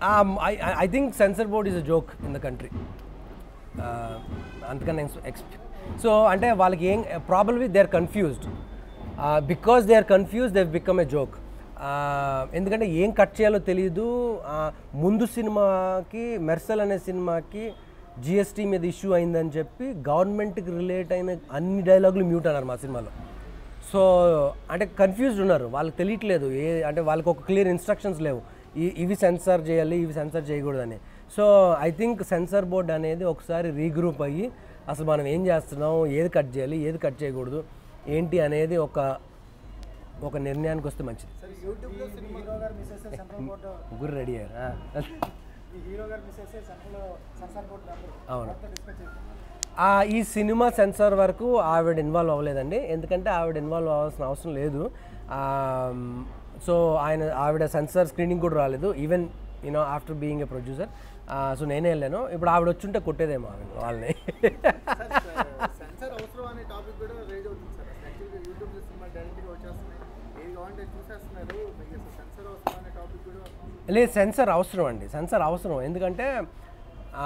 I think censor board is a joke in the country అంతకన్నా ఎక్స్ so అంటే వాళ్ళకి ఏం problem they are confused because they are confuse they become a joke ఎందుకంటే ఏం cut చేయాలో తెలియదు ఆ, ముందు సినిమాకి మెర్సల్ అనే సినిమాకి జిఎస్టీ మీద ఇష్యూ అయిందని చెప్పి గవర్నమెంట్కి రిలేట్ అయిన అన్ని డైలాగులు మ్యూట్ అన్నారు మా సినిమాలో సో అంటే కన్ఫ్యూజ్డ్ ఉన్నారు వాళ్ళకి తెలియట్లేదు ఏ అంటే వాళ్ళకి ఒక క్లియర్ ఇన్స్ట్రక్షన్స్ లేవు ఈ- ఇవి సెన్సార్ చేయాలి ఇవి సెన్సార్ చేయకూడదని so I think censor board అనేది ఒకసారి రీగ్రూప్ అయ్యి అసలు మనం ఏం చేస్తున్నాం ఏది కట్ చేయాలి ఏది కట్ చేయకూడదు ఏంటి అనేది ఒక ఒక నిర్ణయానికి వస్తే మంచిది సార్ యూట్యూబ్లో సినిమా హీరో గారు మిస్సెస్ సెంట్రల్ బోర్డు ముగ్గురు రెడీ అయ్యారు ఆ. ఈ హీరో గారు మిస్సెస్ సెంట్రల్ సెన్సార్ బోర్డు మెంబర్ అవును. డిస్కస్ చేస్తాం ఆ, ఈ సినిమా సెన్సార్ వరకు ఆవిడ ఇన్వాల్వ్ అవ్వలేదండి ఎందుకంటే ఆవిడ ఇన్వాల్వ్ అవ్వాల్సిన అవసరం లేదు సో ఆయన ఆవిడ సెన్సార్ స్క్రీనింగ్ కూడా రాలేదు even you know after being a producer so నేనే వెళ్ళాను ఇప్పుడు ఆవిడ వచ్చుంటే కొట్టేదేమో ఆవిడ వాళ్ళని సెన్సార్ అవసరం అనే టాపిక్ కూడా రేజ్ అవుతుంది సార్ యాక్చువల్గా యూట్యూబ్లో సినిమా డైరెక్ట్గా వచ్చేస్తున్నాయి ఏది కావాలంటే చూసేస్తున్నారు మీకు అసలు సెన్సార్ అవసరం అనే టాపిక్ కూడా లేదు సెన్సార్ అవసరం అండి సెన్సార్ అవసరం ఎందుకంటే ఆ,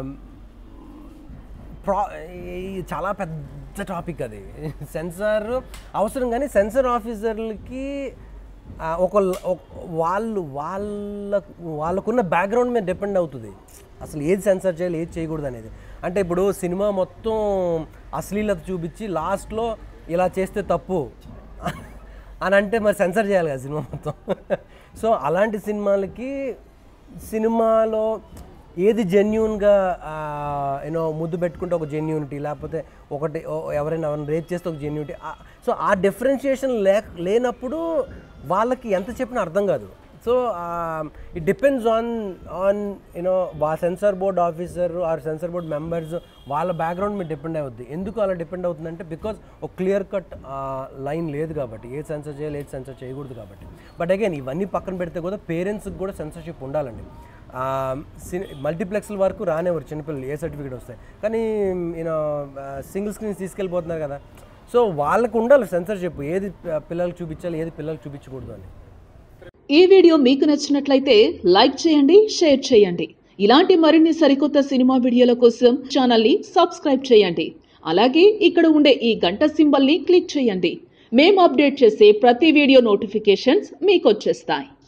ప్రా ఈ చాలా పెద్ద టాపిక్ అది సెన్సార్ అవసరం కానీ సెన్సార్ ఆఫీసర్లకి ఆ, ఒక ఒక- వాళ్ళు వాళ్ళ వాళ్ళకున్న బ్యాక్గ్రౌండ్ మీద డిపెండ్ అవుతుంది అసలు ఏది సెన్సార్ చేయాలి ఏది చేయకూడదు అనేది అంటే ఇప్పుడు సినిమా మొత్తం అశ్లీలత చూపించి లాస్ట్లో ఇలా చేస్తే తప్పు అని అంటే మరి సెన్సర్ చేయాలి కదా సినిమా మొత్తం సో అలాంటి సినిమాలకి సినిమాలో ఏది జెన్యున్గా యూనో ముద్దు పెట్టుకుంటే ఒక జెన్యూనిటీ లేకపోతే ఒకటి ఓ- ఎవరైనా ఎవరైనా రేప్ చేస్తే ఒక జెన్యూనిటీ సో ఆ డిఫరెన్షియేషన్ లే లేనప్పుడు వాళ్ళకి ఎంత చెప్పినా అర్థం కాదు so it depends on on you know వా censor board officer or censor board members వాళ్ళ బ్యాక్గ్రౌండ్ మీద డిపెండ్ అవుద్ది ఎందుకు అలా డిపెండ్ అవుతుందంటే బికాజ్ ఒక క్లియర్ కట్ లైన్ లేదు కాబట్టి ఏది సెన్సర్ చేయాలి ఏది సెన్సర్ చేయకూడదు కాబట్టి బట్ అగైన్ ఇవన్నీ పక్కన పెడితే కూడా పేరెంట్స్కి కూడా సెన్సర్షిప్ ఉండాలండి మల్టీప్లెక్స్ల వరకు రానివ్వరు చిన్నపిల్లలు ఏ సర్టిఫికేట్ వస్తాయి కానీ యూనో సింగిల్ స్క్రీన్స్ తీసుకెళ్ళిపోతున్నారు కదా సో వాళ్ళకు ఉండాలి సెన్సర్షిప్ ఏది ఆ, పిల్లలకు చూపించాలి ఏది పిల్లలకు చూపించకూడదు అని ఈ వీడియో మీకు నచ్చినట్లయితే లైక్ చేయండి షేర్ చేయండి ఇలాంటి మరిన్ని సరికొత్త సినిమా వీడియోల కోసం ఛానల్ని సబ్స్క్రైబ్ చేయండి అలాగే ఇక్కడ ఉండే ఈ గంట సింబల్ని క్లిక్ చేయండి మేము అప్డేట్ చేసే ప్రతి వీడియో నోటిఫికేషన్స్ మీకు వచ్చేస్తాయి